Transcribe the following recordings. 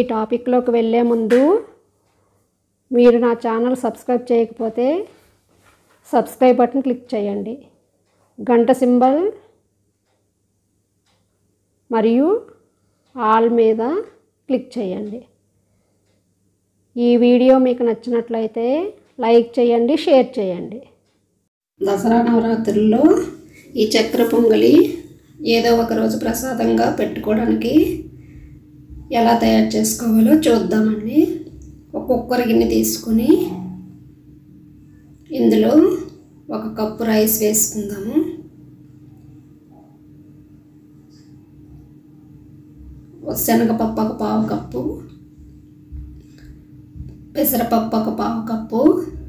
టాపిక్లోకి వెళ్ళే ముందు మీరు నా ఛానల్ సబ్స్క్రైబ్ చేయకపోతే సబ్స్క్రైబ్ బటన్ క్లిక్ చేయండి గంట సింబల్ మరియు ఆల్ మీద క్లిక్ చేయండి ఈ వీడియో మీకు నచ్చినట్లయితే లైక్ చేయండి షేర్ చేయండి దసరా నవరాత్రుల్లో ఈ చక్కెర పొంగలి ఏదో ఒక రోజు ప్రసాదంగా పెట్టుకోవడానికి ఎలా తయారు చేసుకోవాలో చూద్దామండి ఒక కుక్కర్ గిన్నె తీసుకొని ఇందులో ఒక కప్పు రైస్ వేసుకుందాము శనగపప్పు ఒక పావు కప్పు పెసరపప్పు ఒక పావు కప్పు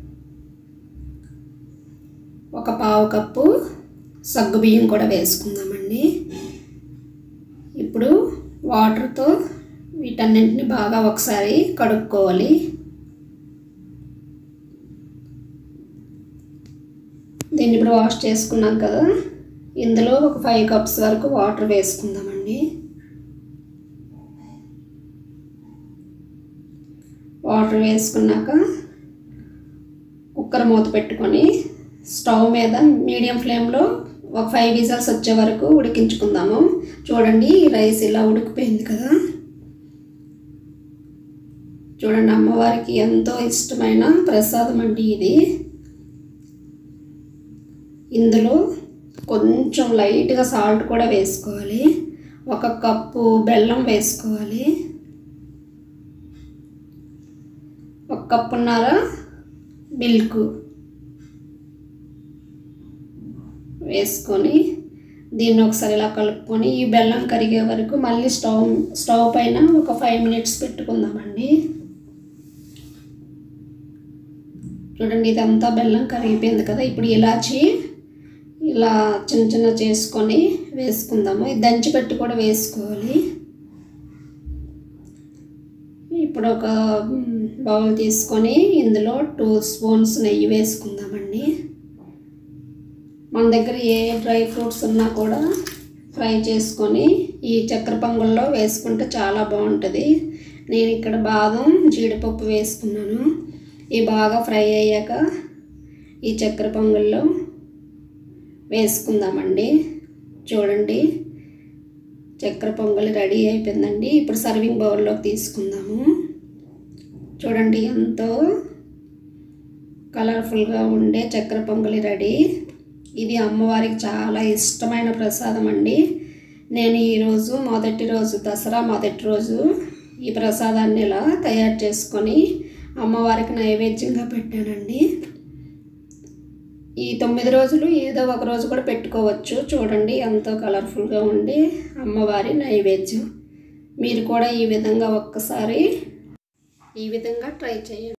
ఒక పావు కప్పు సగ్గుబియ్యం కూడా వేసుకుందామండి ఇప్పుడు వాటర్తో వీటన్నింటిని బాగా ఒకసారి కడుక్కోవాలి దీన్ని ఇప్పుడు వాష్ చేసుకున్నాం కదా ఇందులో ఒక ఫైవ్ కప్స్ వరకు వాటర్ వేసుకుందామండి వాటర్ వేసుకున్నాక కుక్కర్ మూత పెట్టుకొని స్టవ్ మీద మీడియం ఫ్లేమ్లో ఒక ఫైవ్ విజల్స్ వచ్చే వరకు ఉడికించుకుందాము చూడండి ఈ రైస్ ఇలా ఉడికిపోయింది కదా చూడండి అమ్మవారికి ఎంతో ఇష్టమైన ప్రసాదం అండి ఇది ఇందులో కొంచెం లైట్గా సాల్ట్ కూడా వేసుకోవాలి ఒక కప్పు బెల్లం వేసుకోవాలి ఒక కప్పున్నర మిల్క్ వేసుకొని దీన్ని ఒకసారి ఇలా కలుపుకొని ఈ బెల్లం కరిగే వరకు మళ్ళీ స్టవ్ స్టవ్ పైన ఒక ఫైవ్ మినిట్స్ పెట్టుకుందామండి చూడండి ఇదంతా బెల్లం కరిగిపోయింది కదా ఇప్పుడు ఇలాచి ఇలా చిన్న చిన్న చేసుకొని వేసుకుందాము ఇది దంచి పెట్టి కూడా వేసుకోవాలి ఇప్పుడు ఒక బౌల్ తీసుకొని ఇందులో టూ స్పూన్స్ నెయ్యి వేసుకుందామండి మన దగ్గర ఏ డ్రై ఫ్రూట్స్ ఉన్నా కూడా ఫ్రై చేసుకొని ఈ చక్కెర పొంగల్లో వేసుకుంటే చాలా బాగుంటుంది నేను ఇక్కడ బాదం జీడిపప్పు వేసుకున్నాను ఇవి బాగా ఫ్రై అయ్యాక ఈ చక్కెర పొంగల్లో వేసుకుందామండి చూడండి చక్కెర పొంగలి రెడీ అయిపోయిందండి ఇప్పుడు సర్వింగ్ బౌల్లోకి తీసుకుందాము చూడండి ఎంతో కలర్ఫుల్గా ఉండే చక్కెర పొంగలి రెడీ ఇది అమ్మవారికి చాలా ఇష్టమైన ప్రసాదం అండి నేను ఈరోజు మొదటి రోజు దసరా మొదటి రోజు ఈ ప్రసాదాన్ని ఇలా తయారు చేసుకొని అమ్మవారికి నైవేద్యంగా పెట్టానండి ఈ తొమ్మిది రోజులు ఏదో ఒక రోజు కూడా పెట్టుకోవచ్చు చూడండి ఎంతో కలర్ఫుల్గా ఉండి అమ్మవారి నైవేద్యం మీరు కూడా ఈ విధంగా ఒక్కసారి ఈ విధంగా ట్రై చేయండి